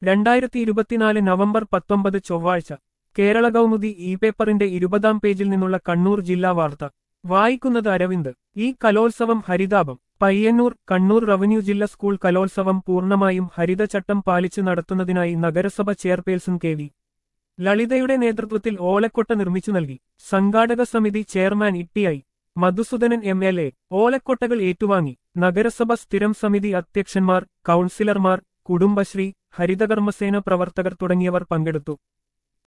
രണ്ടായിരത്തി ഇരുപത്തിനാല് നവംബർ പത്തൊമ്പത് ചൊവ്വാഴ്ച കേരള കൗമുദി ഇ പേപ്പറിന്റെ ഇരുപതാം പേജിൽ നിന്നുള്ള കണ്ണൂർ ജില്ലാ വാർത്ത വായിക്കുന്നത് അരവിന്ദ് ഈ കലോത്സവം ഹരിതാപം പയ്യന്നൂർ കണ്ണൂർ റവന്യൂ ജില്ലാ സ്കൂൾ കലോത്സവം പൂർണ്ണമായും ഹരിതചട്ടം പാലിച്ചു നടത്തുന്നതിനായി നഗരസഭ ചെയർപേഴ്സൺ കെ വി ലളിതയുടെ നേതൃത്വത്തിൽ ഓലക്കൊട്ട നിർമ്മിച്ചു നൽകി സംഘാടക സമിതി ചെയർമാൻ ഇട്ടിയായി മധുസൂദനൻ എം എൽ എ ഓലക്കൊട്ടകൾ ഏറ്റുവാങ്ങി നഗരസഭ സ്ഥിരം സമിതി അധ്യക്ഷന്മാർ കൗൺസിലർമാർ കുടുംബശ്രീ ഹരിതകർമ്മസേന പ്രവർത്തകർ തുടങ്ങിയവർ പങ്കെടുത്തു